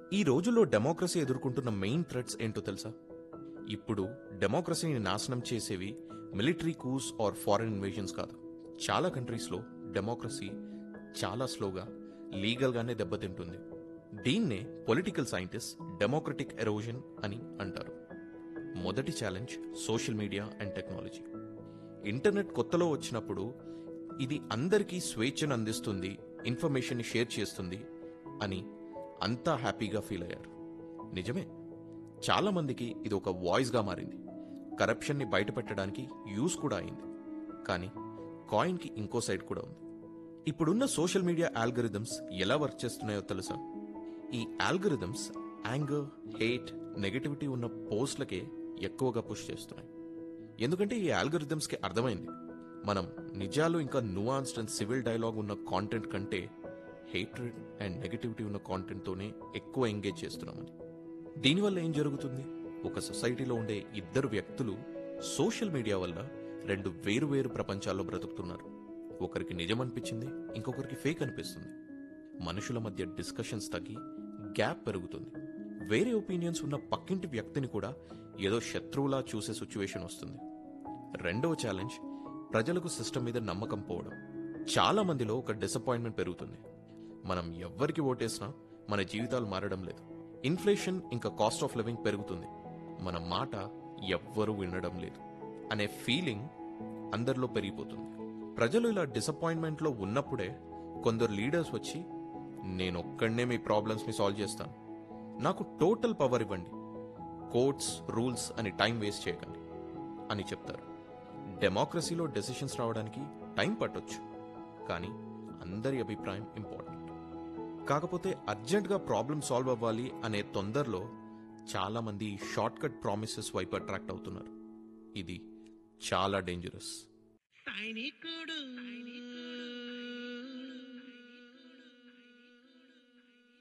ఈ రోజుల్లో డెమోక్రసీ ఎదుర్కొంటున్న మెయిన్ థ్రెట్స్ ఏంటో తెలుసా ఇప్పుడు డెమోక్రసీని నాశనం చేసేవి military coups or foreign invasions కాదు చాలా కంట్రీస్లో డెమోక్రసీ చాలా స్లోగా లీగల్గానే దెబ్బతింటుంది దీన్నే పొలిటికల్ సైంటిస్ట్ డెమోక్రటిక్ ఎరోజన్ అని అంటారు మొదటి challenge social media and technology internet కొత్తలో వచ్చినప్పుడు ఇది అందరికీ స్వేచ్ఛను అందిస్తుంది ఇన్ఫర్మేషన్ని షేర్ చేస్తుంది అని అంతా హ్యాపీగా ఫీల్ అయ్యారు నిజమే చాలా మందికి ఇది ఒక వాయిస్గా మారింది కరప్షన్ని బయటపెట్టడానికి యూస్ కూడా అయింది కానీ కాయిన్కి ఇంకో సైడ్ కూడా ఉంది ఇప్పుడున్న సోషల్ మీడియా ఆల్గరిథమ్స్ ఎలా వర్క్ చేస్తున్నాయో తెలుసా ఈ ఆల్గరిథమ్స్ యాంగర్ హేట్ నెగటివిటీ ఉన్న పోస్ట్లకే ఎక్కువగా పుష్ చేస్తున్నాయి ఎందుకంటే ఈ ఆల్గరిథమ్స్కి అర్థమైంది మనం నిజాలు ఇంకా నువాన్స్డ్ అండ్ సివిల్ డైలాగ్ ఉన్న కాంటెంట్ కంటే హేట్రెడ్ అండ్ నెగటివిటీ ఉన్న కాంటెంట్తోనే ఎక్కువ ఎంగేజ్ చేస్తున్నామని దీనివల్ల ఏం జరుగుతుంది ఒక సొసైటీలో ఉండే ఇద్దరు వ్యక్తులు సోషల్ మీడియా వల్ల రెండు వేరు వేరు ప్రపంచాల్లో బ్రతుకుతున్నారు ఒకరికి నిజం అనిపించింది ఇంకొకరికి ఫేక్ అనిపిస్తుంది మనుషుల మధ్య డిస్కషన్స్ తగ్గి గ్యాప్ పెరుగుతుంది వేరే ఒపీనియన్స్ ఉన్న పక్కింటి వ్యక్తిని కూడా ఏదో శత్రువులా చూసే సిచ్యువేషన్ వస్తుంది రెండవ ఛాలెంజ్ ప్రజలకు సిస్టమ్ మీద నమ్మకం పోవడం చాలా మందిలో ఒక డిసప్పాయింట్మెంట్ పెరుగుతుంది మనం ఎవ్వరికి ఓటేసినా మన జీవితాలు మారడం లేదు ఇన్ఫ్లేషన్ ఇంకా కాస్ట్ ఆఫ్ లివింగ్ పెరుగుతుంది మన మాట ఎవ్వరూ వినడం లేదు అనే ఫీలింగ్ అందరిలో పెరిగిపోతుంది ప్రజలు ఇలా డిసప్పాయింట్మెంట్లో ఉన్నప్పుడే కొందరు లీడర్స్ వచ్చి నేను ఒక్కడనే మీ ప్రాబ్లమ్స్ని సాల్వ్ చేస్తాను నాకు టోటల్ పవర్ ఇవ్వండి కోర్ట్స్ రూల్స్ అని టైం వేస్ట్ చేయకండి అని చెప్తారు డెమోక్రసీలో డెసిషన్స్ రావడానికి టైం పట్టొచ్చు కానీ అందరి అభిప్రాయం ఇంపార్టెంట్ కాకపోతే అర్జెంట్గా ప్రాబ్లం సాల్వ్ అవ్వాలి అనే తొందరలో చాలా మంది షార్ట్ కట్ ప్రామిసెస్ వైపు అట్రాక్ట్ అవుతున్నారు ఇది చాలా డేంజరస్ సైనికుడు